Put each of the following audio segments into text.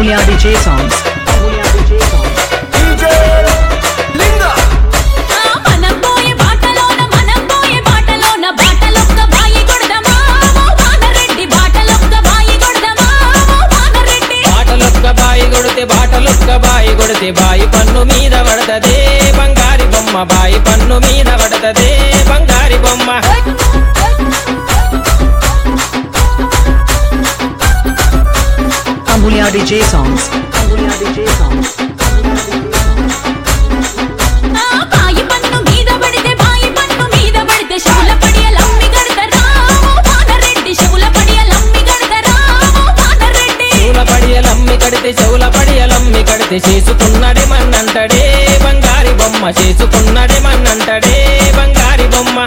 Amulya DJ songs. Amulya DJ songs. DJ లింగా ఆ మనం పోయే బాటలోన మనం పోయే బాటలోన బాటలొక్క బాయి కొడదమా ఓ వానరెడ్డి బాటలొక్క బాయి కొడదమా ఓ వానరెడ్డి బాటలొక్క బాయి కొడితే బాటలొక్క బాయి కొడితే బాయి పన్ను మీద పడతదే బంగారి బొమ్మ బాయి పన్ను మీద పడతదే బంగారి బొమ్మ Amulya DJ songs. Amulya DJ songs. ఆ బాయి పన్ను మీద పడితే బాయి పన్ను మీద పడితే శవుల పడియ లమ్మి గడతరా ఓ వానరెడ్డి శవుల పడియ లమ్మి గడతరా ఓ వానరెడ్డి చెవుల పడియలమ్మి కడితే చెవుల పడియలమ్మి కడితే చేసుకున్నడే మన్నంటడే బంగారి బొమ్మ చేసుకున్నడే మన్నంటడే బంగారి బొమ్మ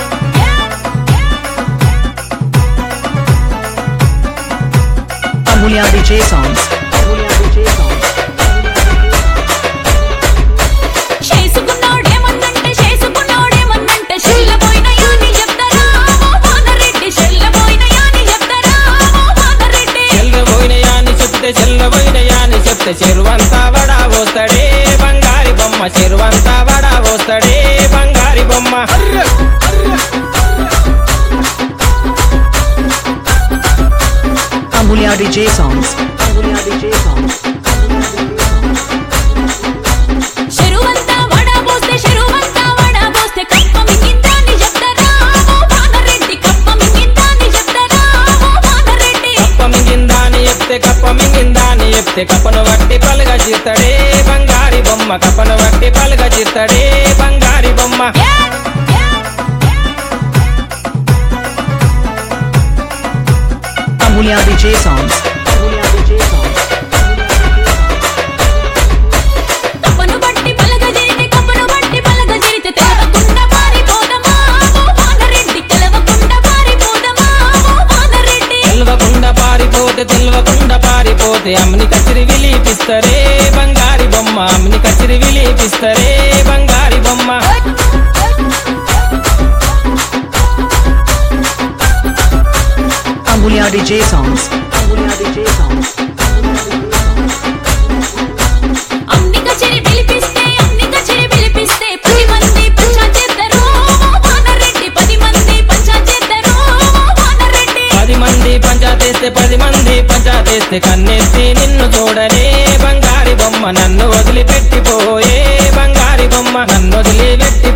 Amulya DJ songs. Amulya DJ songs. చేసుకున్నాడేమన్నంటే చేసుకున్నాడేమన్నంటే షెల్ల పోయిన యాని చెప్తారా ఓ వానరెడ్డి షెల్ల పోయిన యాని చెప్తారా ఓ వానరెడ్డి చెల్లబోయినయా అని చెప్తే చెల్లబోయినయా అని చెప్తే చెరువంతా వడా పోస్తాడే బంగారి బొమ్మ చెరువంతా వడా పోస్తాడే బంగారి బొమ్మ అర్రె Amulya DJ songs. Amulya DJ songs. చెరువంతా vada పోస్తే చెరువంతా వడా పోస్తే కప్ప మింగిందాన్ని చెప్తారా ఓ వానరెడ్డి కప్ప మింగిందాన్ని చెప్తారా ఓ వానరెడ్డి కప్ప మింగిందా అని చెప్తే కప్ప మింగిందా అని చెప్తే కప్పను వట్టి పలుగా చిత్తడే బంగారి బొమ్మ కప్పను వట్టి పలుగా చిత్తడే బంగారి బొమ్మ Amulya DJ songs. Amulya DJ songs. కప్పను బట్టి పలగ జరిగితే కప్పను బట్టి పలగ జరిగితే తెలవకుండా పారిపోదమా ఓ వానరెడ్డి తెలవకుండా పారిపోదమా ఓ వానరెడ్డి తెల్వకుండా పారిపోతే తెల్వకుండా పారిపోతే అమ్మని కచిరి విలీపిస్తరే బంగారి బొమ్మ అమ్మని కచిరి విలీపిస్తరే బంగారి బొమ్మ Amulya DJ songs. Amulya DJ songs. అన్ని కచేరి పిలిపిస్తే అన్ని కచేరి పిలిపిస్తే పది మంది పంచా చేద్దరు ఓ వానరెడ్డి పది మంది పంచా చేద్దరు ఓ వానరెడ్డి పది మంది పంచాతేస్తే పది మంది పంచాతేస్తే కన్నెత్తి నిన్ను చూడనే బంగారి బొమ్మ నన్ను వదిలిపెట్టిపోయే బంగారి బొమ్మ నన్ను వదిలిపెట్టి